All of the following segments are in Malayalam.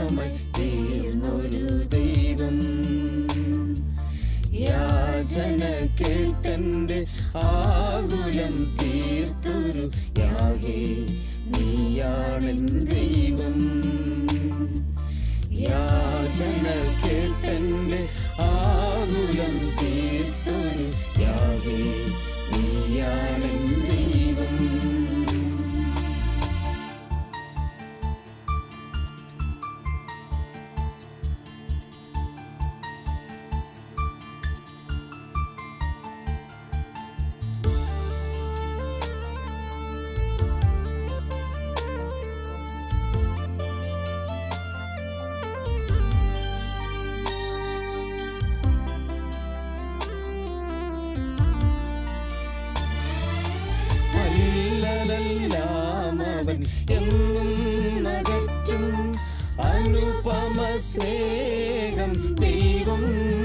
യാഗമായി തീർന്നൊരു ദൈവം യാചന കേട്ടെന്റെ ആകുലം തീർത്തൊരു യാഗേ നീയാണെൻ ദൈവം യാചന കേട്ടെന്റെ ആകുലം തീർത്തൊരു യാഗേ നീയാണെൻ ദൈവം അല്ലലെല്ലാം അവൻ എന്നും നകറ്റും അനുപമ സ്നേഹം ദൈവം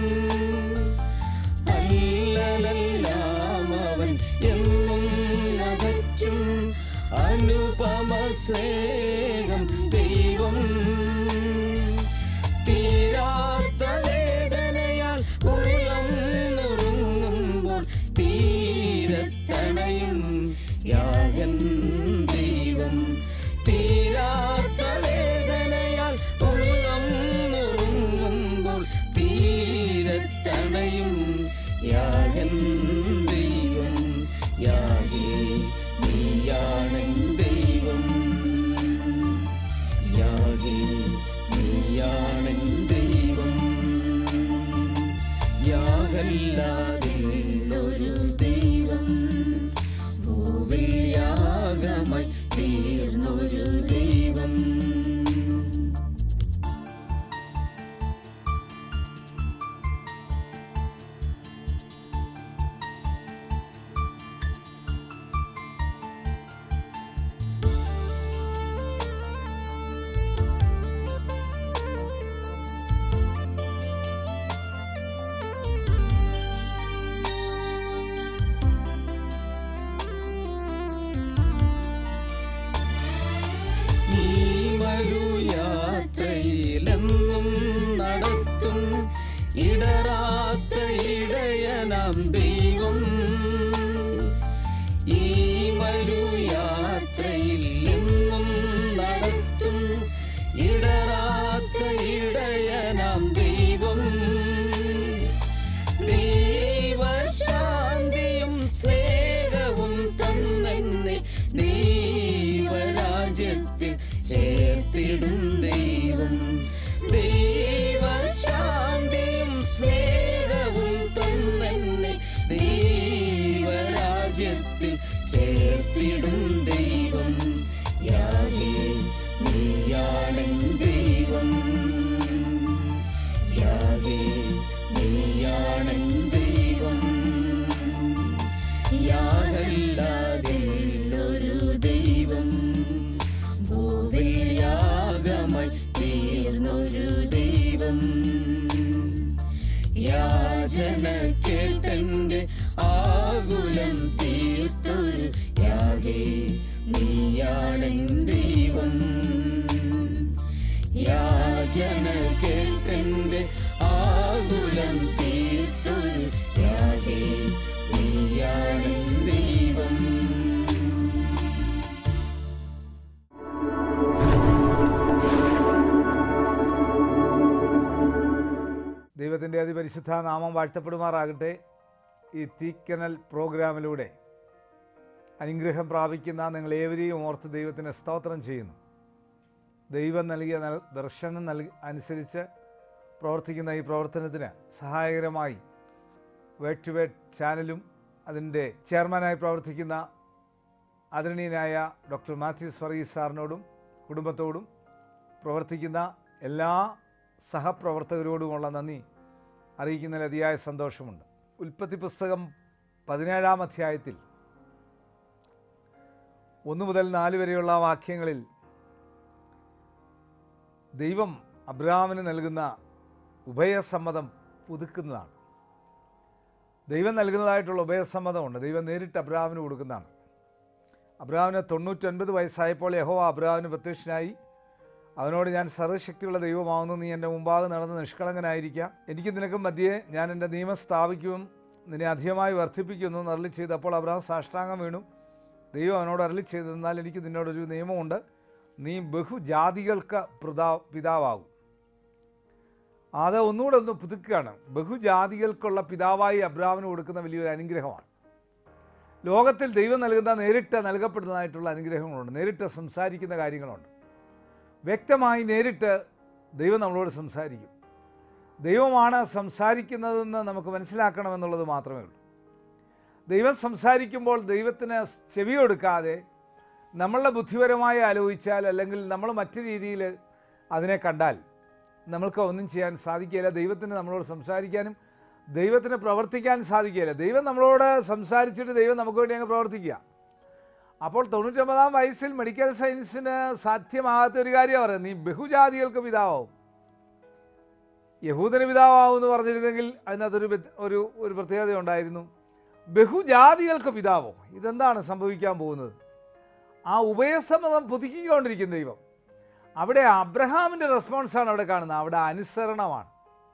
അല്ലലെല്ലാം അവൻ എന്നും നകറ്റും അനുപമ സ്നേഹം ദൈവം തീരാത്ത വേദനയാൽ ഉള്ളം നുറുങ്ങുമ്പോൾ തീരത്തണയും യാഗൻ ദൈവം തീരാത്ത വേദനയാൽ ഉള്ളം നുറുങ്ങുമ്പോൾ തീരത്തണയും യാഗൻ ദൈവം യാഗേ നീയാണെൻ ദൈവം യാഗേ നീയാണെൻ ദൈവം യാഗല്ലാതെ ഒരു ദൈവം ഭൂവിൽ യാഗമായി തീർന്നൊരു ദൈവം ഈ മരുയാത്രയിലെന്നും നടത്തും ഇടറാത്ത ഇടയനാം ദൈവം ഈ മരുയാത്രയിൽ എന്നും നടത്തും ഇടറാത്ത ഇടയനാം ദൈവം ദൈവശാന്തിയും സ്നേഹവും തന്നെന്നെ ദൈവരാജ്യത്തിൽ ചേർത്തിടും ദൈവം ദൈവശാന്തിയും സ്നേഹവും തന്നെന്നെ ദൈവരാജ്യത്തിൽ ചേർത്തിടും ദൈവം യാഗേ നീയാണെൻ ദൈവം യാഗേ നീയാണെൻ ദൈവം യാഗല്ലാതെ ഒരു ദൈവം ഭൂവിൽ യാഗമായി തീർന്നൊരു ദൈവം യാചന കേട്ടെന്റെ ആകുലം തീർത്തൊരു യാഗേ നീയാണെൻ ദൈവം യാചന കേട്ടെന്റെ ആകുലം തീർത്തൊരു യാഗേ നീയാണെൻ ദൈവം ദൈവത്തിൻ്റെ അതിപരിശുദ്ധ നാമം വാഴ്ത്തപ്പെടുമാറാകട്ടെ ഈ തീക്കനൽ പ്രോഗ്രാമിലൂടെ അനുഗ്രഹം പ്രാപിക്കുന്ന നിങ്ങളേവരെയും ഓർത്ത് ദൈവത്തിന് സ്തോത്രം ചെയ്യുന്നു ദൈവം നൽകിയ നൽ- ദർശനം നൽകി അനുസരിച്ച് പ്രവർത്തിക്കുന്ന ഈ പ്രവർത്തനത്തിന് സഹായകരമായി വേട്ട് ടു വേട്ട് ചാനലും അതിൻ്റെ ചെയർമാനായി പ്രവർത്തിക്കുന്ന ആദരണീയനായ ഡോക്ടർ മാത്യൂസ് ഫറീസ് സാറിനോടും കുടുംബത്തോടും പ്രവർത്തിക്കുന്ന എല്ലാ സഹപ്രവർത്തകരോടുമുള്ള നന്ദി അറിയിക്കുന്നതിൽ അതിയായ സന്തോഷമുണ്ട് ഉൽപ്പത്തി പുസ്തകം പതിനേഴാം അധ്യായത്തിൽ ഒന്ന് മുതൽ നാല് വരെയുള്ള വാക്യങ്ങളിൽ ദൈവം അബ്രഹാമിന് നൽകുന്ന ഉഭയസമ്മതം പുതുക്കുന്നതാണ് ദൈവം നൽകുന്നതായിട്ടുള്ള ഉഭയസമ്മതമുണ്ട് ദൈവം നേരിട്ട് അബ്രഹാമിന് കൊടുക്കുന്നതാണ് അബ്രഹാമിന് തൊണ്ണൂറ്റൊൻപത് വയസ്സായപ്പോൾ യഹോവ അബ്രഹാമിന് പ്രത്യക്ഷനായി അവനോട് ഞാൻ സർവ്വശക്തിയുള്ള ദൈവമാവുന്നു നീ എൻ്റെ മുമ്പാകെ നടന്ന് നിഷ്കളങ്കനായിരിക്കാം എനിക്ക് നിനക്കും മധ്യേ ഞാൻ എൻ്റെ നിയമം സ്ഥാപിക്കും നിന്നെ അധികമായി വർദ്ധിപ്പിക്കുന്നു എന്ന് അരളി ചെയ്ത് അപ്പോൾ അബ്രഹാം സാഷ്ടാംഗം വീണു ദൈവം അവനോട് അരളി ചെയ്തു എന്നാൽ എനിക്ക് നിന്നോടൊരു നിയമമുണ്ട് നീ ബഹുജാതികൾക്ക് പിതാ പിതാവാകും അത് ഒന്നുകൂടെ ഒന്ന് പുതുക്കുകയാണ് ബഹുജാതികൾക്കുള്ള പിതാവായി അബ്രാമിന് കൊടുക്കുന്ന വലിയൊരു അനുഗ്രഹമാണ് ലോകത്തിൽ ദൈവം നൽകുന്ന നേരിട്ട് നൽകപ്പെടുന്നതായിട്ടുള്ള അനുഗ്രഹങ്ങളുണ്ട് നേരിട്ട് സംസാരിക്കുന്ന കാര്യങ്ങളുണ്ട് വ്യക്തമായി നേരിട്ട് ദൈവം നമ്മളോട് സംസാരിക്കും ദൈവമാണ് സംസാരിക്കുന്നതെന്ന് നമുക്ക് മനസ്സിലാക്കണമെന്നുള്ളത് മാത്രമേ ഉള്ളൂ ദൈവം സംസാരിക്കുമ്പോൾ ദൈവത്തിന് ചെവി കൊടുക്കാതെ നമ്മളുടെ ബുദ്ധിപരമായി ആലോചിച്ചാൽ അല്ലെങ്കിൽ നമ്മൾ മറ്റു രീതിയിൽ അതിനെ കണ്ടാൽ നമ്മൾക്ക് ഒന്നും ചെയ്യാൻ സാധിക്കില്ല ദൈവത്തിന് നമ്മളോട് സംസാരിക്കാനും ദൈവത്തിന് പ്രവർത്തിക്കാൻ സാധിക്കില്ല ദൈവം നമ്മളോട് സംസാരിച്ചിട്ട് ദൈവം നമുക്ക് വേണ്ടി അങ്ങ് പ്രവർത്തിക്കുക അപ്പോൾ തൊണ്ണൂറ്റൊമ്പതാം വയസ്സിൽ മെഡിക്കൽ സയൻസിന് സാധ്യമാകാത്ത ഒരു കാര്യമാണ് പറയുന്നത് നീ ബഹുജാതികൾക്ക് പിതാവാവും യഹൂദന് പിതാവാവും എന്ന് പറഞ്ഞിരുന്നെങ്കിൽ അതിനകത്തൊരു വ്യത്യ- ഒരു ഒരു പ്രത്യേകത ഉണ്ടായിരുന്നു ബഹുജാതികൾക്ക് പിതാവോ ഇതെന്താണ് സംഭവിക്കാൻ പോകുന്നത് ആ ഉഭയസമ്മതം പുതുക്കിക്കൊണ്ടിരിക്കുന്ന ദൈവം അവിടെ അബ്രഹാമിൻ്റെ റെസ്പോൺസാണ് അവിടെ കാണുന്നത് അവിടെ അനുസരണമാണ്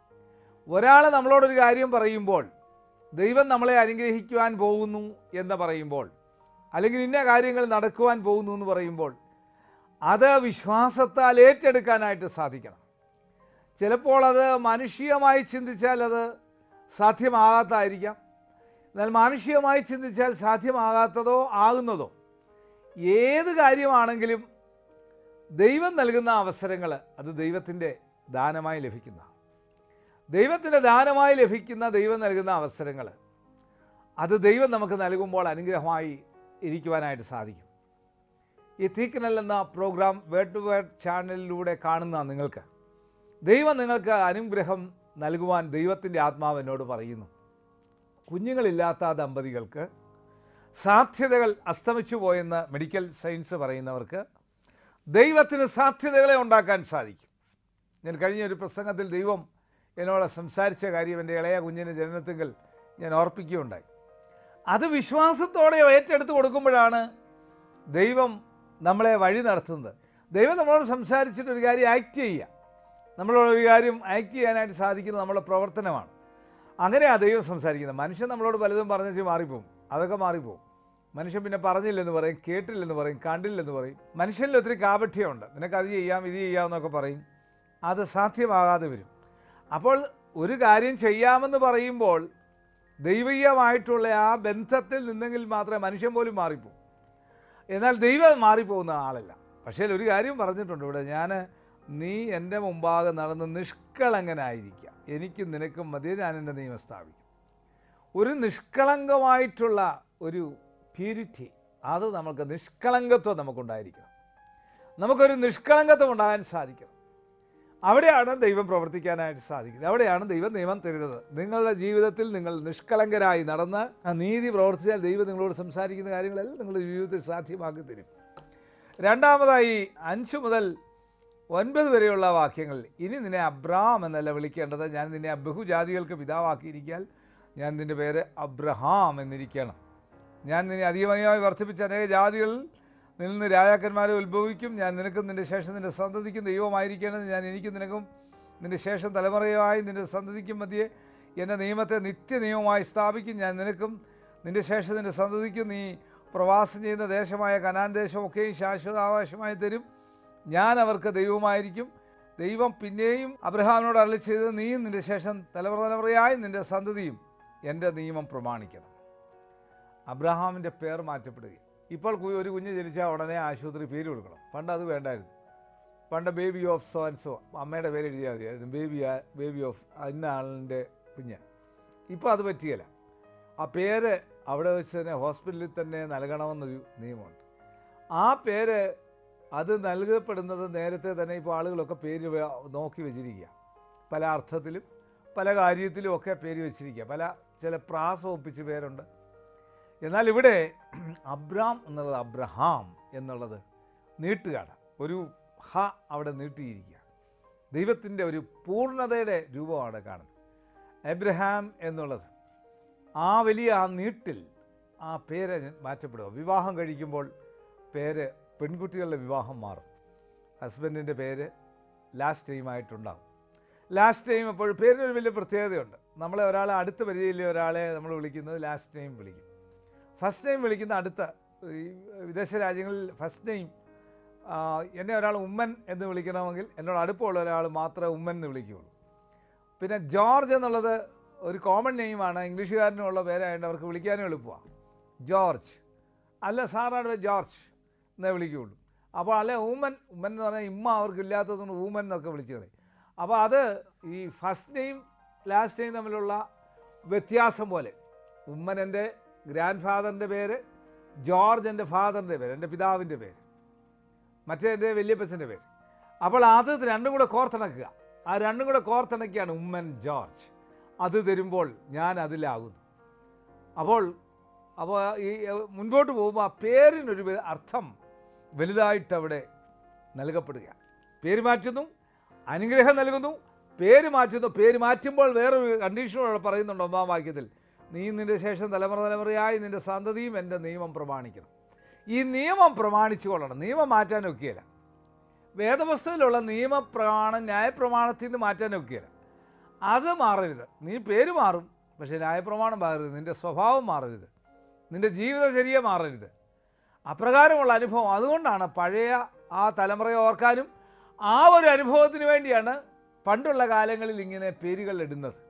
ഒരാൾ നമ്മളോടൊരു കാര്യം പറയുമ്പോൾ ദൈവം നമ്മളെ അനുഗ്രഹിക്കുവാൻ പോകുന്നു എന്ന് പറയുമ്പോൾ അല്ലെങ്കിൽ ഇന്ന കാര്യങ്ങൾ നടക്കുവാൻ പോകുന്നു എന്ന് പറയുമ്പോൾ അത് വിശ്വാസത്താൽ ഏറ്റെടുക്കാനായിട്ട് സാധിക്കണം ചിലപ്പോൾ അത് മാനുഷികമായി ചിന്തിച്ചാൽ അത് സാധ്യമാകാത്തതായിരിക്കാം എന്നാൽ മാനുഷികമായി ചിന്തിച്ചാൽ സാധ്യമാകാത്തതോ ആകുന്നതോ ഏത് കാര്യമാണെങ്കിലും ദൈവം നൽകുന്ന അവസരങ്ങൾ അത് ദൈവത്തിൻ്റെ ദാനമായി ലഭിക്കുന്ന ദൈവത്തിൻ്റെ ദാനമായി ലഭിക്കുന്ന ദൈവം നൽകുന്ന അവസരങ്ങൾ അത് ദൈവം നമുക്ക് നൽകുമ്പോൾ അനുഗ്രഹമായി ഇരിക്കുവാനായിട്ട് സാധിക്കും ഈ തീക്കനൽ എന്ന പ്രോഗ്രാം വേർഡ് ടു വേർഡ് ചാനലിലൂടെ കാണുന്ന നിങ്ങൾക്ക് ദൈവം നിങ്ങൾക്ക് അനുഗ്രഹം നൽകുവാൻ ദൈവത്തിൻ്റെ ആത്മാവ് എന്നോട് പറയുന്നു കുഞ്ഞുങ്ങളില്ലാത്ത ആ ദമ്പതികൾക്ക് സാധ്യതകൾ അസ്തമിച്ചു പോയെന്ന് മെഡിക്കൽ സയൻസ് പറയുന്നവർക്ക് ദൈവത്തിന് സാധ്യതകളെ ഉണ്ടാക്കാൻ സാധിക്കും ഞാൻ കഴിഞ്ഞ ഒരു പ്രസംഗത്തിൽ ദൈവം എന്നോട് സംസാരിച്ച കാര്യം എൻ്റെ ഇളയ കുഞ്ഞിന് ജനനത്തിങ്കൽ ഞാൻ ഓർപ്പിക്കുകയുണ്ടായി അത് വിശ്വാസത്തോടെ ഏറ്റെടുത്ത് കൊടുക്കുമ്പോഴാണ് ദൈവം നമ്മളെ വഴി നടത്തുന്നത് ദൈവം നമ്മളോട് സംസാരിച്ചിട്ട് ഒരു കാര്യം ആക്ട് ചെയ്യുക നമ്മളോട് ഒരു കാര്യം ആക്ട് ചെയ്യാനായിട്ട് സാധിക്കുന്നത് നമ്മുടെ പ്രവർത്തനമാണ് അങ്ങനെയാണ് ദൈവം സംസാരിക്കുന്നത് മനുഷ്യൻ നമ്മളോട് പലതും പറഞ്ഞു മാറിപ്പോവും അതൊക്കെ മാറിപ്പോവും മനുഷ്യൻ പിന്നെ പറഞ്ഞില്ലെന്ന് പറയും കേട്ടില്ലെന്ന് പറയും കണ്ടില്ലെന്ന് പറയും മനുഷ്യനിൽ ഒത്തിരി കാപഠ്യമുണ്ട് നിനക്ക് അത് ചെയ്യാം ഇത് ചെയ്യാമെന്നൊക്കെ പറയും അത് സാധ്യമാകാതെ വരും അപ്പോൾ ഒരു കാര്യം ചെയ്യാമെന്ന് പറയുമ്പോൾ ദൈവീയമായിട്ടുള്ള ആ ബന്ധത്തിൽ നിന്നെങ്കിൽ മാത്രമേ മനുഷ്യൻ പോലും മാറിപ്പോവും എന്നാൽ ദൈവം മാറിപ്പോകുന്ന ആളല്ല പക്ഷേ ഒരു കാര്യം പറഞ്ഞിട്ടുണ്ട് ഇവിടെ ഞാൻ നീ എൻ്റെ മുമ്പാകെ നടന്ന് നിഷ്കളങ്കനായിരിക്കുക എനിക്കും നിനക്കും മതിയെ ഞാൻ എൻ്റെ നിയമം സ്ഥാപിക്കും ഒരു നിഷ്കളങ്കമായിട്ടുള്ള ഒരു പ്യൂരിറ്റി അത് നമുക്ക് നിഷ്കളങ്കത്വം നമുക്കുണ്ടായിരിക്കണം നമുക്കൊരു നിഷ്കളങ്കത്വം ഉണ്ടാകാൻ സാധിക്കണം അവിടെയാണ് ദൈവം പ്രവർത്തിക്കാനായിട്ട് സാധിക്കുന്നത് അവിടെയാണ് ദൈവം നിയമം തരുന്നത് നിങ്ങളുടെ ജീവിതത്തിൽ നിങ്ങൾ നിഷ്കളങ്കരായി നടന്ന് ആ നീതി പ്രവർത്തിച്ചാൽ ദൈവം നിങ്ങളോട് സംസാരിക്കുന്ന കാര്യങ്ങളെല്ലാം നിങ്ങളുടെ ജീവിതത്തിൽ സാധ്യമാക്കി തരും രണ്ടാമതായി അഞ്ച് മുതൽ ഒൻപത് വരെയുള്ള വാക്യങ്ങൾ ഇനി നിന്നെ അബ്രാം എന്നല്ല വിളിക്കേണ്ടത് ഞാൻ നിന്നെ ബഹുജാതികൾക്ക് പിതാവാക്കിയിരിക്കാൻ ഞാൻ നിൻ്റെ പേര് അബ്രഹാം എന്നിരിക്കണം ഞാൻ നിന്നെ അധികമായി വർദ്ധിപ്പിച്ച അനേക ജാതികളിൽ നിന്ന് രാജാക്കന്മാരെ ഉത്ഭവിക്കും ഞാൻ നിനക്കും നിൻ്റെ ശേഷം നിൻ്റെ സന്തതിക്കും ദൈവമായിരിക്കണം ഞാൻ എനിക്കും നിനക്കും നിൻ്റെ ശേഷം തലമുറയായി നിൻ്റെ സന്തതിക്കും മധ്യേ എൻ്റെ നിയമത്തെ നിത്യനിയമമായി സ്ഥാപിക്കും ഞാൻ നിനക്കും നിൻ്റെ ശേഷം നിൻ്റെ സന്തതിക്കും നീ പ്രവാസം ചെയ്യുന്ന ദേശമായ കനാൻ ദേശമൊക്കെയും ശാശ്വതാവകാശമായി തരും ഞാൻ അവർക്ക് ദൈവമായിരിക്കും ദൈവം പിന്നെയും അബ്രഹാമിനോട് അരളി ചെയ്ത് നീയും നിൻ്റെ ശേഷം തലമുറ തലമുറയായി നിൻ്റെ സന്തതിയും എൻ്റെ നിയമം പ്രമാണിക്കണം അബ്രഹാമിൻ്റെ പേർ മാറ്റപ്പെടുകയും ഇപ്പോൾ കു- ഒരു കുഞ്ഞ് ജനിച്ചാൽ ഉടനെ ആശുപത്രി പേര് കൊടുക്കണം പണ്ട് അത് വേണ്ടായിരുന്നു പണ്ട് baby of so and so അമ്മയുടെ പേര് എഴുതിയാൽ മതിയായിരുന്നു ബേബി ബേബി ഓഫ് ഇന്ന ആളിൻ്റെ കുഞ്ഞ് ഇപ്പോൾ അത് പറ്റിയല്ല ആ പേര് അവിടെ വെച്ച് തന്നെ ഹോസ്പിറ്റലിൽ തന്നെ നൽകണമെന്നൊരു നിയമമുണ്ട് ആ പേര് അത് നൽകപ്പെടുന്നത് നേരത്തെ തന്നെ ഇപ്പോൾ ആളുകളൊക്കെ പേര് വേ- നോക്കി വെച്ചിരിക്കുക പല അർത്ഥത്തിലും പല കാര്യത്തിലും ഒക്കെ പേര് വെച്ചിരിക്കുക പല ചില പ്രാസം ഒപ്പിച്ച് പേരുണ്ട് എന്നാൽ ഇവിടെ അബ്രാം എന്നുള്ളത് അബ്രഹാം എന്നുള്ളത് നീട്ടുകയാണ് ഒരു ഹ അവിടെ നീട്ടിയിരിക്കുക ദൈവത്തിൻ്റെ ഒരു പൂർണ്ണതയുടെ രൂപമാണ് കാണുന്നത് എബ്രഹാം എന്നുള്ളത് ആ വലിയ ആ നീട്ടിൽ ആ പേര് മാറ്റപ്പെടുക വിവാഹം കഴിക്കുമ്പോൾ പേര് പെൺകുട്ടികളുടെ വിവാഹം മാറും ഹസ്ബൻഡിൻ്റെ പേര് ലാസ്റ്റ് നെയിമായിട്ടുണ്ടാവും ലാസ്റ്റ് നെയിം എപ്പോഴും പേരിനൊരു വലിയ പ്രത്യേകതയുണ്ട് നമ്മളെ ഒരാളെ അടുത്ത പരിചയമില്ല ഒരാളെ നമ്മൾ വിളിക്കുന്നത് ലാസ്റ്റ് നെയിം വിളിക്കും ഫസ്റ്റ് നെയിം വിളിക്കുന്ന അടുത്ത ഈ വിദേശ രാജ്യങ്ങളിൽ ഫസ്റ്റ് നെയിം എന്നെ ഒരാൾ ഉമ്മൻ എന്ന് വിളിക്കണമെങ്കിൽ എന്നോട് അടുപ്പമുള്ള ഒരാൾ മാത്രമേ ഉമ്മൻ എന്ന് വിളിക്കുകയുള്ളൂ പിന്നെ ജോർജ് എന്നുള്ളത് ഒരു കോമൺ നെയിമാണ് ഇംഗ്ലീഷുകാരനുള്ള പേരായതുകൊണ്ട് അവർക്ക് വിളിക്കാനും എളുപ്പമാണ് ജോർജ് അല്ല സാറാണ് ജോർജ് എന്നേ വിളിക്കുകയുള്ളൂ അപ്പോൾ അല്ലെ ഊമൻ ഉമ്മൻ എന്ന് പറഞ്ഞാൽ ഇമ്മ അവർക്ക് ഇല്ലാത്തതുകൊണ്ട് ഊമൻ എന്നൊക്കെ വിളിച്ചു കളയും അപ്പോൾ അത് ഈ ഫസ്റ്റ് നെയിം ലാസ്റ്റ് നെയിം തമ്മിലുള്ള വ്യത്യാസം പോലെ ഉമ്മൻ എൻ്റെ ഗ്രാൻഡ് ഫാദറിൻ്റെ പേര് ജോർജ് എൻ്റെ ഫാദറിൻ്റെ പേര് എൻ്റെ പിതാവിൻ്റെ പേര് മറ്റേ എൻ്റെ വല്യപ്പച്ചൻ്റെ പേര് അപ്പോൾ അത് രണ്ടും കൂടെ കോർത്തിണക്കുക ആ രണ്ടും കൂടെ കോർത്തിണക്കിയാണ് ഉമ്മൻ ജോർജ് അത് തരുമ്പോൾ ഞാൻ അതിലാകുന്നു അപ്പോൾ അപ്പോൾ ഈ എഹ്, മുൻപോട്ട് പോകുമ്പോൾ ആ പേരിനൊരു വെ- അർത്ഥം വലുതായിട്ട് അവിടെ നൽകപ്പെടുക പേര് മാറ്റുന്നു അനുഗ്രഹം നൽകുന്നു പേര് മാറ്റുന്നു പേര് മാറ്റുമ്പോൾ വേറൊരു കണ്ടീഷനോടെ പറയുന്നുണ്ട് ഒന്നാം വാക്യത്തിൽ നീ നിന്റെ ശേഷം തലമുറ തലമുറയായി നിന്റെ സന്തതിയും എൻ്റെ നിയമം പ്രമാണിക്കണം ഈ നിയമം പ്രമാണിച്ചു കൊള്ളണം നിയമം മാറ്റാനൊക്കെയല്ല വേദപുസ്തകത്തിലുള്ള നിയമപ്രമാണം ന്യായപ്രമാണത്തിൽ നിന്ന് മാറ്റാനൊക്കെയല്ല അത് മാറരുത് നീ പേര് മാറും പക്ഷേ ന്യായപ്രമാണം മാറരുത് നിൻ്റെ സ്വഭാവം മാറരുത് നിൻ്റെ ജീവിതചര്യ മാറരുത് അപ്രകാരമുള്ള അനുഭവം അതുകൊണ്ടാണ് പഴയ ആ തലമുറയെ ഓർക്കാനും ആ ഒരു അനുഭവത്തിന് വേണ്ടിയാണ് പണ്ടുള്ള കാലങ്ങളിൽ ഇങ്ങനെ പേരുകൾ ഇടുന്നത്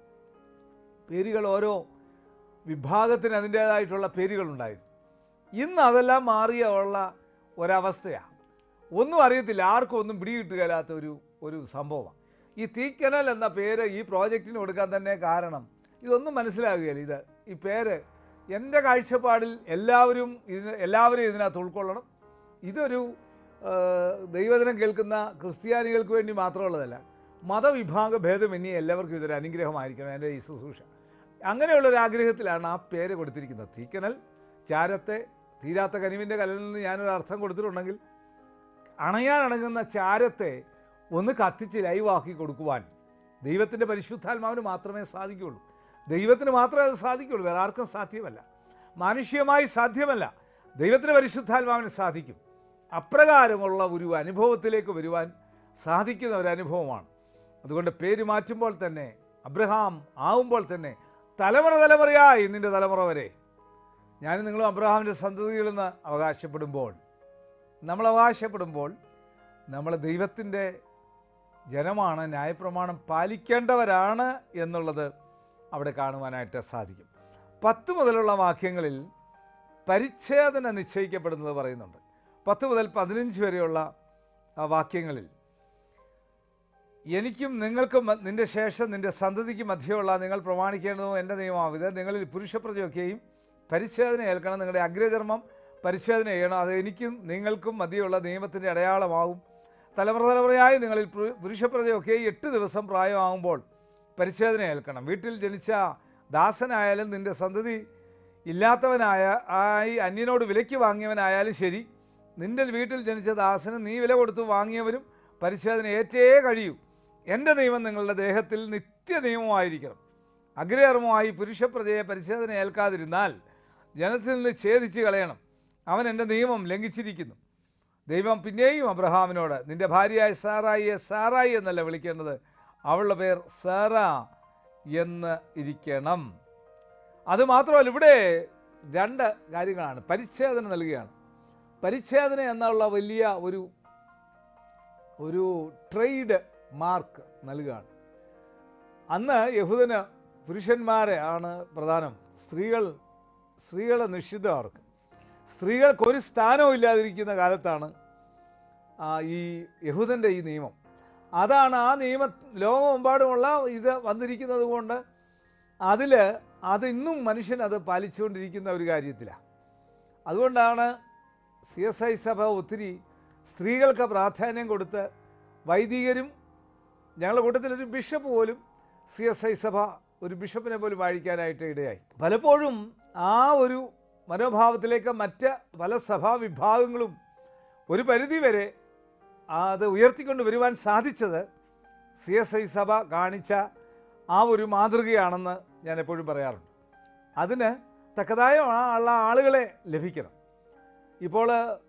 പേരുകൾ ഓരോ വിഭാഗത്തിന് അതിൻ്റേതായിട്ടുള്ള പേരുകളുണ്ടായിരുന്നു ഇന്ന് അതെല്ലാം മാറിയ ഉള്ള ഒരവസ്ഥയാണ് ഒന്നും അറിയത്തില്ല ആർക്കും ഒന്നും പിടികിട്ടുകയില്ലാത്ത ഒരു ഒരു സംഭവമാണ് ഈ തീക്കനൽ എന്ന പേര് ഈ പ്രോജക്റ്റിന് കൊടുക്കാൻ തന്നെ കാരണം ഇതൊന്നും മനസ്സിലാകുകയില്ല ഇത് ഈ പേര് എൻ്റെ കാഴ്ചപ്പാടിൽ എല്ലാവരും ഇതിന് എല്ലാവരും ഇതിനകത്ത് ഉൾക്കൊള്ളണം ഇതൊരു ആ, ദൈവദിനം കേൾക്കുന്ന ക്രിസ്ത്യാനികൾക്ക് വേണ്ടി മാത്രമുള്ളതല്ല മതവിഭാഗ ഭേദമന്യേ എല്ലാവർക്കും ഇതൊരു അനുഗ്രഹമായിരിക്കണം എൻ്റെ ഈ ശുശ്രൂഷ അങ്ങനെയുള്ളൊരു ആഗ്രഹത്തിലാണ് ആ പേര് കൊടുത്തിരിക്കുന്നത് തീക്കനൽ ചാരത്തെ തീരാത്ത കനിവിൻ്റെ കലനിൽ നിന്ന് ഞാനൊരു അർത്ഥം കൊടുത്തിട്ടുണ്ടെങ്കിൽ അണയാനടങ്ങുന്ന ചാരത്തെ ഒന്ന് കത്തിച്ച് ലൈവാക്കി കൊടുക്കുവാൻ ദൈവത്തിൻ്റെ പരിശുദ്ധാത്മാവിന് മാത്രമേ സാധിക്കുകയുള്ളൂ ദൈവത്തിന് മാത്രമേ അത് സാധിക്കുകയുള്ളൂ വേറെ ആർക്കും സാധ്യമല്ല മാനുഷികമായി സാധ്യമല്ല ദൈവത്തിൻ്റെ പരിശുദ്ധാത്മാവിന് സാധിക്കും അപ്രകാരമുള്ള ഒരു അനുഭവത്തിലേക്ക് വരുവാൻ സാധിക്കുന്ന ഒരു അനുഭവമാണ് അതുകൊണ്ട് പേര് മാറ്റുമ്പോൾ തന്നെ അബ്രഹാം ആവുമ്പോൾ തന്നെ തലമുറ തലമുറയായി നിൻ്റെ തലമുറ വരെ ഞാനും നിങ്ങളും അബ്രഹാമിൻ്റെ സന്തതികളെന്ന് അവകാശപ്പെടുമ്പോൾ നമ്മൾ അവകാശപ്പെടുമ്പോൾ നമ്മൾ ദൈവത്തിൻ്റെ ജനമാണ് ന്യായപ്രമാണം പാലിക്കേണ്ടവരാണ് എന്നുള്ളത് അവിടെ കാണുവാനായിട്ട് സാധിക്കും പത്ത് മുതലുള്ള വാക്യങ്ങളിൽ പരിച്ഛേദന നിശ്ചയിക്കപ്പെടുന്നത് പറയുന്നുണ്ട് പത്ത് മുതൽ പതിനഞ്ച് വരെയുള്ള ആ വാക്യങ്ങളിൽ എനിക്കും നിങ്ങൾക്കും മ- നിന്റെ ശേഷം നിന്റെ സന്തതിക്ക് മധ്യമുള്ള നിങ്ങൾ പ്രമാണിക്കേണ്ടതും എൻ്റെ നിയമമാവിത് നിങ്ങളിൽ പുരുഷപ്രജയൊക്കെയും പരിച്ഛേദന ഏൽക്കണം നിങ്ങളുടെ അഗ്രചർമ്മം പരിച്ഛേദന ചെയ്യണം അത് എനിക്കും നിങ്ങൾക്കും മധ്യമുള്ള നിയമത്തിൻ്റെ അടയാളമാവും തലമുറ തലമുറയായി നിങ്ങളിൽ പുരു- പുരുഷപ്രജയൊക്കെ എട്ട് ദിവസം പ്രായമാകുമ്പോൾ പരിച്ഛേദന ഏൽക്കണം വീട്ടിൽ ജനിച്ച ദാസനായാലും നിന്റെ സന്തതി ഇല്ലാത്തവനായ ആയി അന്യനോട് വിലയ്ക്ക് വാങ്ങിയവനായാലും ശരി നിന്റെ വീട്ടിൽ ജനിച്ച ദാസന് നീ വില കൊടുത്ത് വാങ്ങിയവരും പരിച്ഛേദന ഏറ്റേ കഴിയൂ എൻ്റെ നിയമം നിങ്ങളുടെ ദേഹത്തിൽ നിത്യ നിയമമായിരിക്കണം അഗ്രകർമ്മമായി പുരുഷപ്രജയെ പരിച്ഛേദന ഏൽക്കാതിരുന്നാൽ ജനത്തിൽ നിന്ന് ഛേദിച്ച് കളയണം അവൻ എൻ്റെ നിയമം ലംഘിച്ചിരിക്കുന്നു ദൈവം പിന്നെയും അബ്രഹാമിനോട് നിന്റെ ഭാര്യയായ സാറായിയെ സാറായി എന്നല്ല വിളിക്കേണ്ടത് അവളുടെ പേർ സാറ എന്ന് ഇരിക്കണം അതുമാത്രമല്ല ഇവിടെ രണ്ട് കാര്യങ്ങളാണ് പരിച്ഛേദന നൽകുകയാണ് പരിച്ഛേദന എന്നുള്ള വലിയ ഒരു ഒരു ട്രേഡ് മാർക്ക് നൽകുകയാണ് അന്ന് യഹൂദന് പുരുഷന്മാരെ ആണ് പ്രധാനം സ്ത്രീകൾ സ്ത്രീകളെ നിഷിദ്ധം അവർക്ക് സ്ത്രീകൾക്ക് ഒരു സ്ഥാനവും ഇല്ലാതിരിക്കുന്ന കാലത്താണ് ആ, ഈ യഹൂദൻ്റെ ഈ നിയമം അതാണ് ആ നിയമ ലോകമെമ്പാടുമുള്ള ഇത് വന്നിരിക്കുന്നത് കൊണ്ട് അതിൽ അത് ഇന്നും മനുഷ്യൻ അത് പാലിച്ചുകൊണ്ടിരിക്കുന്ന ഒരു കാര്യത്തിലാണ് അതുകൊണ്ടാണ് സി എസ് ഐ സഭ ഒത്തിരി സ്ത്രീകൾക്ക് പ്രാധാന്യം കൊടുത്ത് വൈദികരും ഞങ്ങളുടെ കൂട്ടത്തിലൊരു ബിഷപ്പ് പോലും സി എസ് ഐ സഭ ഒരു ബിഷപ്പിനെ പോലും വാഴിക്കാനായിട്ട് ഇടയായി പലപ്പോഴും ആ ഒരു മനോഭാവത്തിലേക്ക് മറ്റ് പല സഭാ വിഭാഗങ്ങളും ഒരു പരിധി വരെ അത് ഉയർത്തിക്കൊണ്ട് വരുവാൻ സാധിച്ചത് സി എസ് ഐ സഭ കാണിച്ച ആ ഒരു മാതൃകയാണെന്ന് ഞാൻ എപ്പോഴും പറയാറുണ്ട് അതിന് തക്കതായ ആ- ഉള്ള ആളുകളെ ലഭിക്കണം ഇപ്പോൾ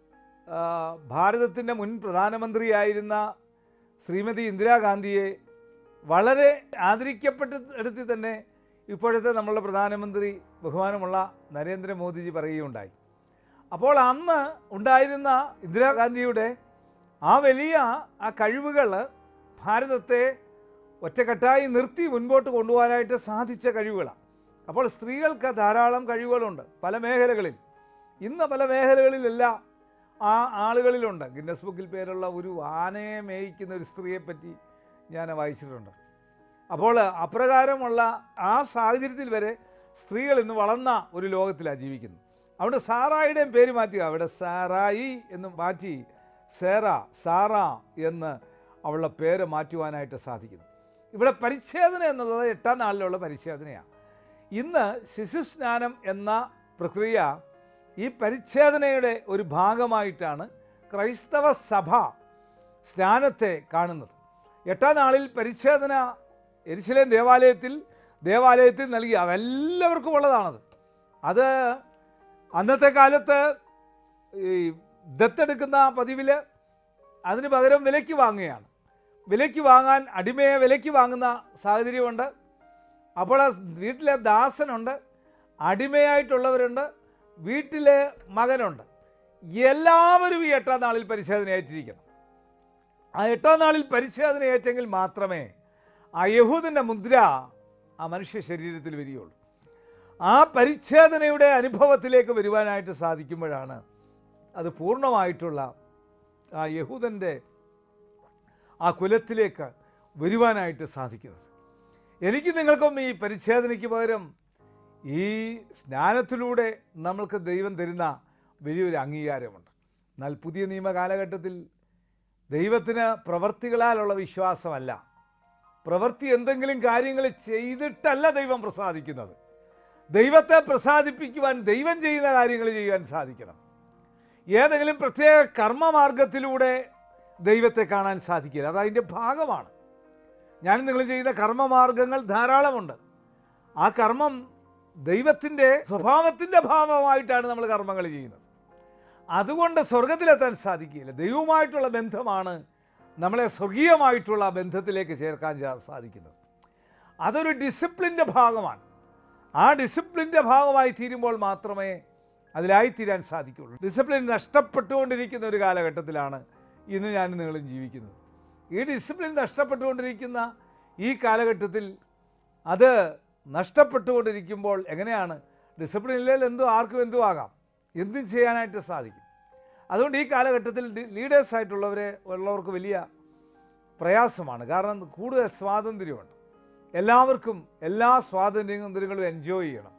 ഭാരതത്തിൻ്റെ മുൻ പ്രധാനമന്ത്രിയായിരുന്ന ശ്രീമതി ഇന്ദിരാഗാന്ധിയെ വളരെ ആദരിക്കപ്പെട്ട ഇടത്തിൽ തന്നെ ഇപ്പോഴത്തെ നമ്മളുടെ പ്രധാനമന്ത്രി ബഹുമാനമുള്ള നരേന്ദ്രമോദിജി പറയുകയുണ്ടായി അപ്പോൾ അന്ന് ഉണ്ടായിരുന്ന ഇന്ദിരാഗാന്ധിയുടെ ആ വലിയ ആ കഴിവുകൾ ഭാരതത്തെ ഒറ്റക്കെട്ടായി നിർത്തി മുൻപോട്ട് കൊണ്ടുപോകാനായിട്ട് സാധിച്ച കഴിവുകളാണ് അപ്പോൾ സ്ത്രീകൾക്ക് ധാരാളം കഴിവുകളുണ്ട് പല മേഖലകളിൽ ഇന്ന് പല മേഖലകളിലെല്ലാം ആ ആളുകളിലുണ്ട് ഗിന്നസ് ബുക്കിൽ പേരുള്ള ഒരു ആനയെ മേയിക്കുന്ന ഒരു സ്ത്രീയെപ്പറ്റി ഞാൻ വായിച്ചിട്ടുണ്ട് അപ്പോൾ അപ്രകാരമുള്ള ആ സാഹചര്യത്തിൽ വരെ സ്ത്രീകൾ ഇന്ന് വളർന്ന ഒരു ലോകത്തിലാണ് ജീവിക്കുന്നത് അവിടെ സാറായുടെയും പേര് മാറ്റുക അവിടെ സാറായി എന്ന് മാറ്റി സേറ സാറ എന്ന് അവളുടെ പേര് മാറ്റുവാനായിട്ട് സാധിക്കുന്നു ഇവിടെ പരിച്ഛേദന എന്നുള്ളത് എട്ടാം നാളിലുള്ള പരിച്ഛേദനയാണ് ഇന്ന് ശിശുസ്നാനം എന്ന പ്രക്രിയ ഈ പരിച്ഛേദനയുടെ ഒരു ഭാഗമായിട്ടാണ് ക്രൈസ്തവ സഭ സ്നാനത്തെ കാണുന്നത് എട്ടാം നാളിൽ പരിച്ഛേദന എരിശിലേം ദേവാലയത്തിൽ ദേവാലയത്തിൽ നൽകി അതെല്ലാവർക്കും ഉള്ളതാണത് അത് അന്നത്തെ കാലത്ത് ഈ ദത്തെടുക്കുന്ന പതിവിൽ അതിന് പകരം വിലയ്ക്ക് വാങ്ങുകയാണ് വിലയ്ക്ക് വാങ്ങാൻ അടിമയെ വിലയ്ക്ക് വാങ്ങുന്ന സാഹചര്യമുണ്ട് അപ്പോൾ ആ വീട്ടിലെ ദാസനുണ്ട് അടിമയായിട്ടുള്ളവരുണ്ട് വീട്ടിലെ മകനുണ്ട് എല്ലാവരും ഈ എട്ടാം നാളിൽ പരിശോധനയേറ്റിരിക്കണം ആ എട്ടാം നാളിൽ പരിശോധനയേറ്റെങ്കിൽ മാത്രമേ ആ യഹൂദൻ്റെ മുദ്ര ആ മനുഷ്യ ശരീരത്തിൽ വരികയുള്ളൂ ആ പരിച്ഛേദനയുടെ അനുഭവത്തിലേക്ക് വരുവാനായിട്ട് സാധിക്കുമ്പോഴാണ് അത് പൂർണ്ണമായിട്ടുള്ള ആ യഹൂദൻ്റെ ആ കുലത്തിലേക്ക് വരുവാനായിട്ട് സാധിക്കുന്നത് എനിക്ക് നിങ്ങൾക്കും ഈ പരിച്ഛേദനയ്ക്ക് പകരം ഈ സ്നാനത്തിലൂടെ നമ്മൾക്ക് ദൈവം തരുന്ന വലിയൊരു അംഗീകാരമുണ്ട് എന്നാൽ പുതിയ നിയമ കാലഘട്ടത്തിൽ ദൈവത്തിന് പ്രവർത്തികളാലുള്ള വിശ്വാസമല്ല പ്രവൃത്തി എന്തെങ്കിലും കാര്യങ്ങൾ ചെയ്തിട്ടല്ല ദൈവം പ്രസാദിക്കുന്നത് ദൈവത്തെ പ്രസാദിപ്പിക്കുവാൻ ദൈവം ചെയ്യുന്ന കാര്യങ്ങൾ ചെയ്യാൻ സാധിക്കണം ഏതെങ്കിലും പ്രത്യേക കർമ്മമാർഗത്തിലൂടെ ദൈവത്തെ കാണാൻ സാധിക്കില്ല അത് അതിൻ്റെ ഭാഗമാണ് ഞാൻ നിങ്ങൾ ചെയ്യുന്ന കർമ്മമാർഗങ്ങൾ ധാരാളമുണ്ട് ആ കർമ്മം ദൈവത്തിൻ്റെ സ്വഭാവത്തിൻ്റെ ഭാവമായിട്ടാണ് നമ്മൾ കർമ്മങ്ങൾ ചെയ്യുന്നത് അതുകൊണ്ട് സ്വർഗത്തിലെത്താൻ സാധിക്കില്ല ദൈവവുമായിട്ടുള്ള ബന്ധമാണ് നമ്മളെ സ്വർഗീയമായിട്ടുള്ള ബന്ധത്തിലേക്ക് ചേർക്കാൻ ജാ- സാധിക്കുന്നത് അതൊരു ഡിസിപ്ലിൻ്റെ ഭാഗമാണ് ആ ഡിസിപ്ലിൻ്റെ ഭാഗമായി തീരുമ്പോൾ മാത്രമേ അതിലായിത്തീരാൻ സാധിക്കുള്ളൂ ഡിസിപ്ലിൻ നഷ്ടപ്പെട്ടുകൊണ്ടിരിക്കുന്ന ഒരു കാലഘട്ടത്തിലാണ് ഇന്ന് ഞാൻ നിങ്ങളും ജീവിക്കുന്നത് ഈ ഡിസിപ്ലിൻ നഷ്ടപ്പെട്ടുകൊണ്ടിരിക്കുന്ന ഈ കാലഘട്ടത്തിൽ അത് നഷ്ടപ്പെട്ടുകൊണ്ടിരിക്കുമ്പോൾ എങ്ങനെയാണ് ഡിസിപ്ലിൻ ഇല്ലെങ്കിൽ എന്തും ആർക്കും എന്തും ആകാം എന്തും ചെയ്യാനായിട്ട് സാധിക്കും അതുകൊണ്ട് ഈ കാലഘട്ടത്തിൽ ലീഡേഴ്സ് ആയിട്ടുള്ളവരെ ഉള്ളവർക്ക് വലിയ പ്രയാസമാണ് കാരണം കൂടുതൽ സ്വാതന്ത്ര്യമുണ്ട് എല്ലാവർക്കും എല്ലാ സ്വാതന്ത്ര്യങ്ങളും എൻജോയ് ചെയ്യണം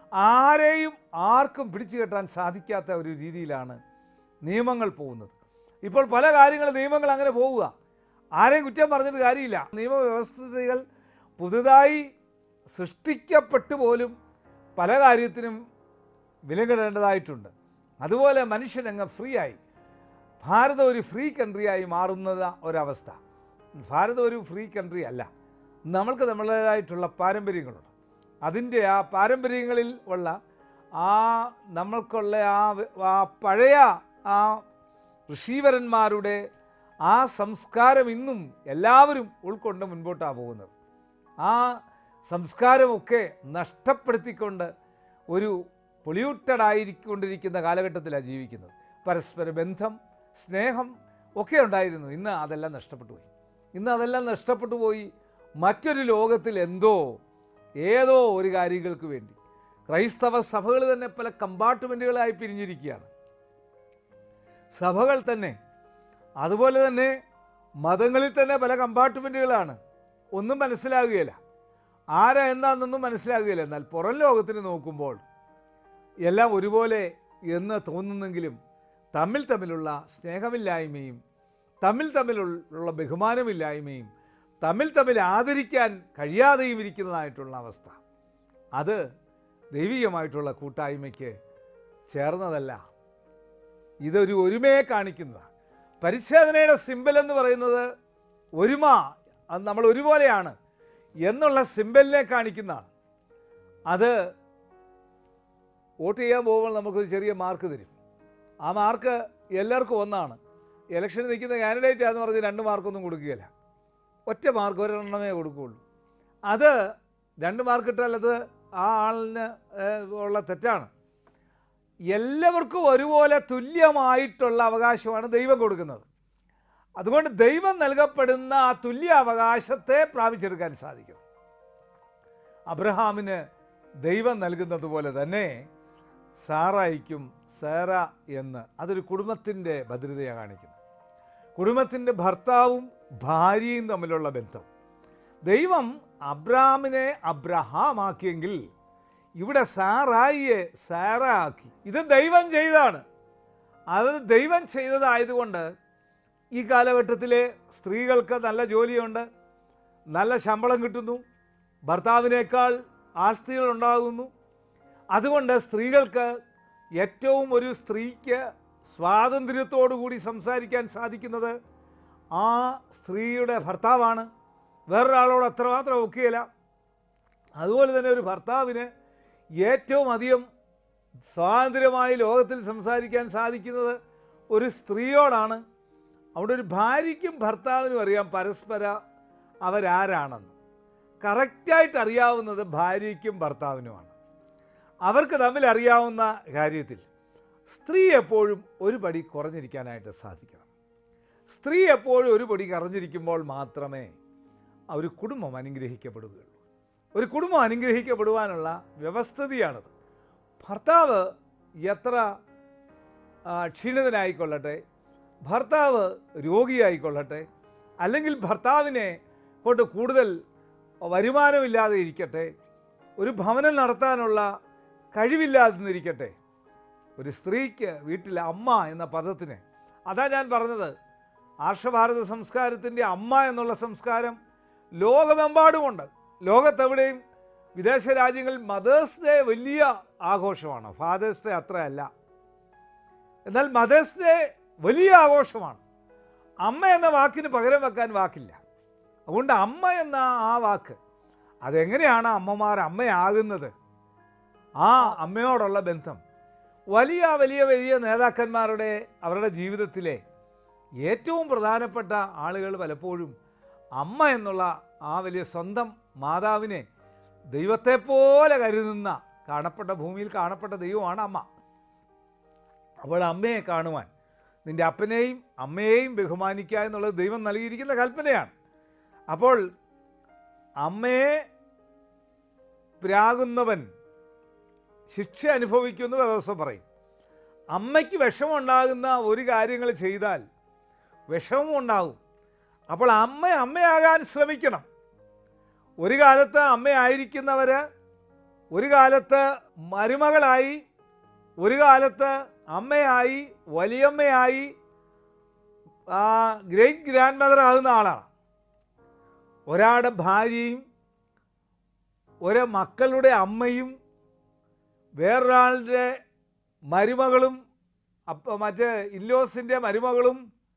ആരെയും ആർക്കും പിടിച്ചു കെട്ടാൻ സാധിക്കാത്ത ഒരു രീതിയിലാണ് നിയമങ്ങൾ പോകുന്നത് ഇപ്പോൾ പല കാര്യങ്ങൾ നിയമങ്ങൾ അങ്ങനെ പോവുക ആരെയും കുറ്റം പറഞ്ഞിട്ട് കാര്യമില്ല നിയമവ്യവസ്ഥിതികൾ പുതുതായി സൃഷ്ടിക്കപ്പെട്ടു പോലും പല കാര്യത്തിനും വിലകിടേണ്ടതായിട്ടുണ്ട് അതുപോലെ മനുഷ്യനങ്ങ് ഫ്രീ ആയി ഭാരതം ഒരു ഫ്രീ കൺട്രിയായി മാറുന്നത് ഒരവസ്ഥ ഭാരതം ഒരു ഫ്രീ കൺട്രി അല്ല നമ്മൾക്ക് നമ്മുടേതായിട്ടുള്ള പാരമ്പര്യങ്ങളുണ്ട് അതിൻ്റെ ആ പാരമ്പര്യങ്ങളിൽ ഉള്ള ആ നമ്മൾക്കുള്ള ആ വ- ആ പഴയ ആ ഋഷീവരന്മാരുടെ ആ സംസ്കാരം ഇന്നും എല്ലാവരും ഉൾക്കൊണ്ട് മുൻപോട്ടാണ് പോകുന്നത് ആ സംസ്കാരമൊക്കെ നഷ്ടപ്പെടുത്തിക്കൊണ്ട് ഒരു പൊല്യൂട്ടഡ് ആയിരിക്കൊണ്ടിരിക്കുന്ന കാലഘട്ടത്തിലാണ് ജീവിക്കുന്നത് പരസ്പര ബന്ധം സ്നേഹം ഒക്കെ ഉണ്ടായിരുന്നു ഇന്ന് അതെല്ലാം നഷ്ടപ്പെട്ടു പോയി ഇന്ന് അതെല്ലാം നഷ്ടപ്പെട്ടു പോയി മറ്റൊരു ലോകത്തിൽ എന്തോ ഏതോ ഒരു കാര്യങ്ങൾക്ക് വേണ്ടി ക്രൈസ്തവ സഭകൾ തന്നെ പല കമ്പാർട്ട്മെൻറ്റുകളായി പിരിഞ്ഞിരിക്കുകയാണ് സഭകൾ തന്നെ അതുപോലെ തന്നെ മതങ്ങളിൽ തന്നെ പല കമ്പാർട്ട്മെൻറ്റുകളാണ് ഒന്നും മനസ്സിലാകുകയില്ല ആരാ എന്താണെന്നൊന്നും മനസ്സിലാകുകയില്ല എന്നാൽ പുറം ലോകത്തിന് നോക്കുമ്പോൾ എല്ലാം ഒരുപോലെ എന്ന് തോന്നുന്നെങ്കിലും തമ്മിൽ തമ്മിലുള്ള സ്നേഹമില്ലായ്മയും തമ്മിൽ തമ്മിലുള്ള ബഹുമാനമില്ലായ്മയും തമ്മിൽ തമ്മിൽ ആദരിക്കാൻ കഴിയാതെയും ഇരിക്കുന്നതായിട്ടുള്ള അവസ്ഥ അത് ദൈവികമായിട്ടുള്ള കൂട്ടായ്മയ്ക്ക് ചേർന്നതല്ല ഇതൊരു ഒരുമയെ കാണിക്കുന്നതാണ് പരിച്ഛേദനയുടെ സിമ്പൽ എന്ന് പറയുന്നത് ഒരുമ അത് നമ്മൾ ഒരുപോലെയാണ് എന്നുള്ള സിമ്പലിനെ കാണിക്കുന്നതാണ് അത് വോട്ട് ചെയ്യാൻ പോകുമ്പോൾ നമുക്കൊരു ചെറിയ മാർക്ക് തരും ആ മാർക്ക് എല്ലാവർക്കും ഒന്നാണ് ഇലക്ഷന് നിൽക്കുന്ന കാൻഡിഡേറ്റ് ആണെന്ന് പറഞ്ഞ് രണ്ട് മാർക്കൊന്നും കൊടുക്കുകയില്ല ഒറ്റ മാർക്ക് ഒരെണ്ണമേ കൊടുക്കുകയുള്ളൂ അത് രണ്ട് മാർക്ക് ഇട്ടാൽ അത് ആ ആളിന് ഏഹ്, ഉള്ള തെറ്റാണ് എല്ലാവർക്കും ഒരുപോലെ തുല്യമായിട്ടുള്ള അവകാശമാണ് ദൈവം കൊടുക്കുന്നത് അതുകൊണ്ട് ദൈവം നൽകപ്പെടുന്ന ആ തുല്യ അവകാശത്തെ പ്രാപിച്ചെടുക്കാൻ സാധിക്കും അബ്രഹാമിന് ദൈവം നൽകുന്നത് പോലെ തന്നെ സാറായിക്കും സേറ എന്ന് അതൊരു കുടുംബത്തിൻ്റെ ഭദ്രതയാണ് കാണിക്കുന്നത് കുടുംബത്തിൻ്റെ ഭർത്താവും ഭാര്യയും തമ്മിലുള്ള ബന്ധം ദൈവം അബ്രാമിനെ അബ്രഹാമാക്കിയെങ്കിൽ ഇവിടെ സാറായിയെ സാറ ആക്കി ഇത് ദൈവം ചെയ്താണ് അത് ദൈവം ചെയ്തതായതുകൊണ്ട് ഈ കാലഘട്ടത്തിലെ സ്ത്രീകൾക്ക് നല്ല ജോലിയുണ്ട് നല്ല ശമ്പളം കിട്ടുന്നു ഭർത്താവിനേക്കാൾ ആസ്തികൾ ഉണ്ടാകുന്നു അതുകൊണ്ട് സ്ത്രീകൾക്ക് ഏറ്റവും ഒരു സ്ത്രീക്ക് സ്വാതന്ത്ര്യത്തോടു കൂടി സംസാരിക്കാൻ സാധിക്കുന്നത് ആ സ്ത്രീയുടെ ഭർത്താവാണ് വേറൊരാളോട് അത്രമാത്രം ഒക്കുകയില്ല അതുപോലെ തന്നെ ഒരു ഭർത്താവിന് ഏറ്റവും അധികം സ്വാതന്ത്ര്യമായി ലോകത്തിൽ സംസാരിക്കാൻ സാധിക്കുന്നത് ഒരു സ്ത്രീയോടാണ് അവിടെ ഒരു ഭാര്യയ്ക്കും ഭർത്താവിനും അറിയാം പരസ്പര അവരാരാണെന്ന് കറക്റ്റായിട്ട് അറിയാവുന്നത് ഭാര്യയ്ക്കും ഭർത്താവിനുമാണ് അവർക്ക് തമ്മിൽ അറിയാവുന്ന കാര്യത്തിൽ സ്ത്രീ എപ്പോഴും ഒരു പടി കുറഞ്ഞിരിക്കാനായിട്ട് സാധിക്കണം സ്ത്രീ എപ്പോഴും ഒരു പടി കുറഞ്ഞിരിക്കുമ്പോൾ മാത്രമേ ആ ഒരു കുടുംബം അനുഗ്രഹിക്കപ്പെടുകയുള്ളൂ ഒരു കുടുംബം അനുഗ്രഹിക്കപ്പെടുവാനുള്ള വ്യവസ്ഥിതിയാണത് ഭർത്താവ് എത്ര ആ, ക്ഷീണിതനായിക്കൊള്ളട്ടെ ഭർത്താവ് രോഗിയായിക്കൊള്ളട്ടെ അല്ലെങ്കിൽ ഭർത്താവിനെ കൊണ്ട് കൂടുതൽ വരുമാനമില്ലാതെ ഇരിക്കട്ടെ ഒരു ഭവനം നടത്താനുള്ള കഴിവില്ലാതിരിക്കട്ടെ ഒരു സ്ത്രീക്ക് വീട്ടിൽ അമ്മ എന്ന പദത്തിന് അതാ ഞാൻ പറഞ്ഞത് ആർഷഭാരത സംസ്കാരത്തിൻ്റെ അമ്മ എന്നുള്ള സംസ്കാരം ലോകമെമ്പാടുമുണ്ട് ലോകത്തെവിടെയും വിദേശ രാജ്യങ്ങളിൽ മദേഴ്സ് ഡേ വലിയ ആഘോഷമാണ് ഫാദേഴ്സ് ഡേ അത്രയല്ല എന്നാൽ മദേഴ്സ് ഡേ വലിയ ആഘോഷമാണ് അമ്മ എന്ന വാക്കിന് പകരം വെക്കാൻ വാക്കില്ല അതുകൊണ്ട് അമ്മ എന്ന ആ വാക്ക് അതെങ്ങനെയാണ് അമ്മമാർ അമ്മയാകുന്നത് ആ അമ്മയോടുള്ള ബന്ധം വലിയ വലിയ വലിയ നേതാക്കന്മാരുടെ അവരുടെ ജീവിതത്തിലെ ഏറ്റവും പ്രധാനപ്പെട്ട ആളുകൾ പലപ്പോഴും അമ്മ എന്നുള്ള ആ വലിയ സ്വന്തം മാതാവിനെ ദൈവത്തെപ്പോലെ കരുതുന്ന കാണപ്പെട്ട ഭൂമിയിൽ കാണപ്പെട്ട ദൈവമാണ് അമ്മ അപ്പോൾ അമ്മയെ കാണുവാൻ നിൻ്റെ അപ്പനെയും അമ്മയെയും ബഹുമാനിക്കുക എന്നുള്ളത് ദൈവം നൽകിയിരിക്കുന്ന കൽപ്പനയാണ് അപ്പോൾ അമ്മയെ പ്രാകുന്നവൻ ശിക്ഷ അനുഭവിക്കുമെന്ന് ദിവസം പറയും അമ്മയ്ക്ക് വിഷമുണ്ടാകുന്ന ഒരു കാര്യങ്ങൾ ചെയ്താൽ വിഷമം ഉണ്ടാകും അപ്പോൾ അമ്മ അമ്മയാകാൻ ശ്രമിക്കണം ഒരു കാലത്ത് അമ്മയായിരിക്കുന്നവർ ഒരു കാലത്ത് മരുമകളായി ഒരു കാലത്ത് അമ്മയായി വലിയമ്മയായി ഗ്രേറ്റ് ഗ്രാൻഡ് മദർ ആകുന്ന ആളാണ് ഒരാളുടെ ഭാര്യയും ഒരു മക്കളുടെ അമ്മയും വേറൊരാളുടെ മരുമകളും അപ്പ മറ്റേ ഇല്ലോസിൻ്റെ മരുമകളും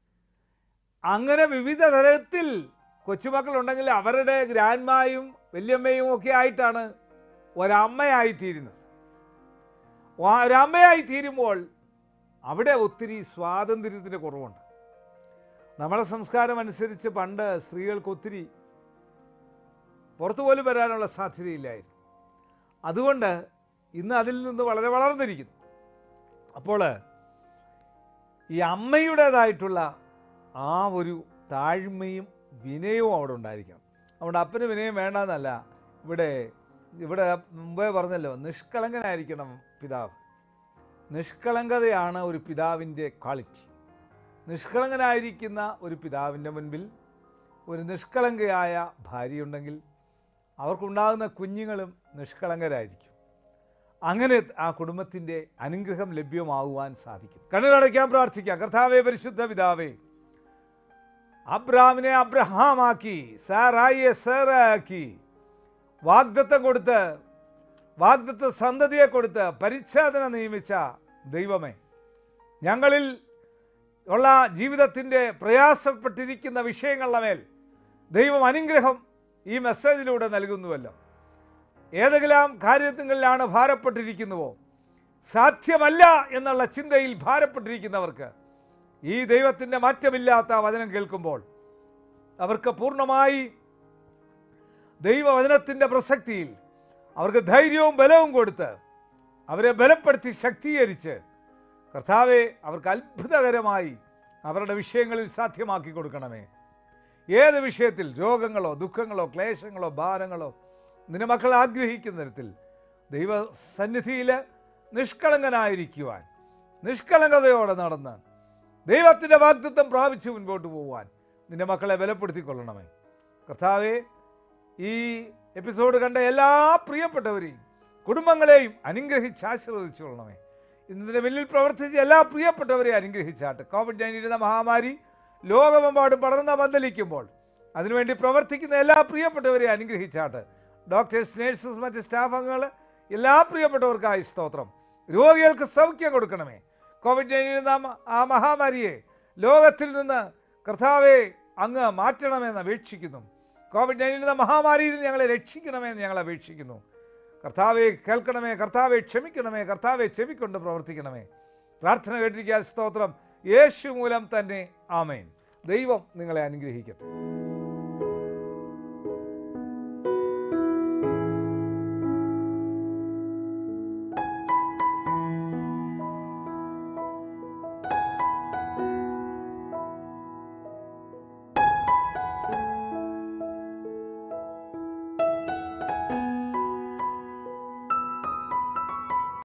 അങ്ങനെ വിവിധ തരത്തിൽ കൊച്ചുമക്കളുണ്ടെങ്കിൽ അവരുടെ ഗ്രാൻഡ്മായും വല്യമ്മയും ഒക്കെ ആയിട്ടാണ് ഒരമ്മയായിത്തീരുന്നത് ഒരമ്മയായി തീരുമ്പോൾ അവിടെ ഒത്തിരി സ്വാതന്ത്ര്യത്തിൻ്റെ കുറവുണ്ട് നമ്മുടെ സംസ്കാരം അനുസരിച്ച് പണ്ട് സ്ത്രീകൾക്ക് ഒത്തിരി പുറത്തു പോലും വരാനുള്ള സാധ്യതയില്ലായിരുന്നു അതുകൊണ്ട് ഇന്ന് അതിൽ നിന്ന് വളരെ വളർന്നിരിക്കുന്നു അപ്പോൾ ഈ അമ്മയുടേതായിട്ടുള്ള ആ ഒരു താഴ്മയും വിനയവും അവിടെ ഉണ്ടായിരിക്കണം അതുകൊണ്ട് അപ്പന് വിനയം വേണ്ടെന്നല്ല ഇവിടെ ഇവിടെ മുമ്പേ പറഞ്ഞല്ലോ നിഷ്കളങ്കനായിരിക്കണം പിതാവ് നിഷ്കളങ്കതയാണ് ഒരു പിതാവിൻ്റെ ക്വാളിറ്റി നിഷ്കളങ്കനായിരിക്കുന്ന ഒരു പിതാവിൻ്റെ മുൻപിൽ ഒരു നിഷ്കളങ്കയായ ഭാര്യയുണ്ടെങ്കിൽ അവർക്കുണ്ടാകുന്ന കുഞ്ഞുങ്ങളും നിഷ്കളങ്കരായിരിക്കും അങ്ങനെ ആ കുടുംബത്തിൻ്റെ അനുഗ്രഹം ലഭ്യമാകുവാൻ സാധിക്കും കണ്ണുകളടയ്ക്കാൻ പ്രാർത്ഥിക്കാം കർത്താവേ പരിശുദ്ധ പിതാവേ അബ്രാമിനെ അബ്രഹാമാക്കി സാറായിയെ സാറാക്കി വാഗ്ദത്തം കൊടുത്ത് വാഗ്ദത്ത സന്തതിയെ കൊടുത്ത് പരിച്ഛേദന നിയമിച്ച ദൈവമേ ഞങ്ങളിൽ ഉള്ള ജീവിതത്തിൻ്റെ പ്രയാസപ്പെട്ടിരിക്കുന്ന വിഷയങ്ങളുടെ മേൽ ദൈവം അനുഗ്രഹം ഈ മെസ്സേജിലൂടെ നൽകുന്നുവല്ലോ ഏതെല്ലാം കാര്യങ്ങളിലാണ് ഭാരപ്പെട്ടിരിക്കുന്നുവോ സാധ്യമല്ല എന്നുള്ള ചിന്തയിൽ ഭാരപ്പെട്ടിരിക്കുന്നവർക്ക് ഈ ദൈവത്തിൻ്റെ മാറ്റമില്ലാത്ത വചനം കേൾക്കുമ്പോൾ അവർക്ക് പൂർണ്ണമായി ദൈവവചനത്തിൻ്റെ പ്രസക്തിയിൽ അവർക്ക് ധൈര്യവും ബലവും കൊടുത്ത് അവരെ ബലപ്പെടുത്തി ശക്തീകരിച്ച് കർത്താവെ അവർക്ക് അത്ഭുതകരമായി അവരുടെ വിഷയങ്ങളിൽ സാധ്യമാക്കി കൊടുക്കണമേ ഏത് വിഷയത്തിൽ രോഗങ്ങളോ ദുഃഖങ്ങളോ ക്ലേശങ്ങളോ ഭാരങ്ങളോ നിന്റെ മക്കൾ ആഗ്രഹിക്കുന്ന തരത്തിൽ ദൈവസന്നിധിയിൽ നിഷ്കളങ്കനായിരിക്കുവാൻ നിഷ്കളങ്കതയോടെ നടന്ന് ദൈവത്തിൻ്റെ വാഗ്ദത്വം പ്രാപിച്ച് മുൻപോട്ട് പോകുവാൻ നിന്റെ മക്കളെ ബലപ്പെടുത്തിക്കൊള്ളണമേ കർത്താവെ ഈ എപ്പിസോഡ് കണ്ട എല്ലാ പ്രിയപ്പെട്ടവരെയും കുടുംബങ്ങളെയും അനുഗ്രഹിച്ച് ആശീർവദിച്ചു കൊള്ളണമേ ഇന്നതിൻ്റെ പിന്നിൽ പ്രവർത്തിച്ച എല്ലാ പ്രിയപ്പെട്ടവരെയും അനുഗ്രഹിച്ചാട്ട് കോവിഡ് നയൻറ്റീൻ എന്ന മഹാമാരി ലോകമെമ്പാടും പടർന്ന പന്തലിക്കുമ്പോൾ അതിനുവേണ്ടി പ്രവർത്തിക്കുന്ന എല്ലാ പ്രിയപ്പെട്ടവരെയും അനുഗ്രഹിച്ചാട്ട് ഡോക്ടേഴ്സ് നേഴ്സസ് മറ്റ് സ്റ്റാഫ് അംഗങ്ങൾ എല്ലാ പ്രിയപ്പെട്ടവർക്കായി സ്തോത്രം രോഗികൾക്ക് സൗഖ്യം കൊടുക്കണമേ കോവിഡ് നയൻറ്റീൻ എന്ന മ- ആ മഹാമാരിയെ ലോകത്തിൽ നിന്ന് കർത്താവെ അങ്ങ് മാറ്റണമെന്ന് അപേക്ഷിക്കുന്നു കോവിഡ് നയൻറ്റീൻ എന്ന മഹാമാരിയിൽ നിന്ന് ഞങ്ങളെ രക്ഷിക്കണമെന്ന് ഞങ്ങൾ അപേക്ഷിക്കുന്നു കർത്താവെ കേൾക്കണമേ കർത്താവെ ക്ഷമിക്കണമേ കർത്താവെ ചെവിക്കൊണ്ട് പ്രവർത്തിക്കണമേ പ്രാർത്ഥന കേട്ടിരിക്കാൻ സ്തോത്രം യേശു മൂലം തന്നെ ആമേൻ ദൈവം നിങ്ങളെ അനുഗ്രഹിക്കട്ടെ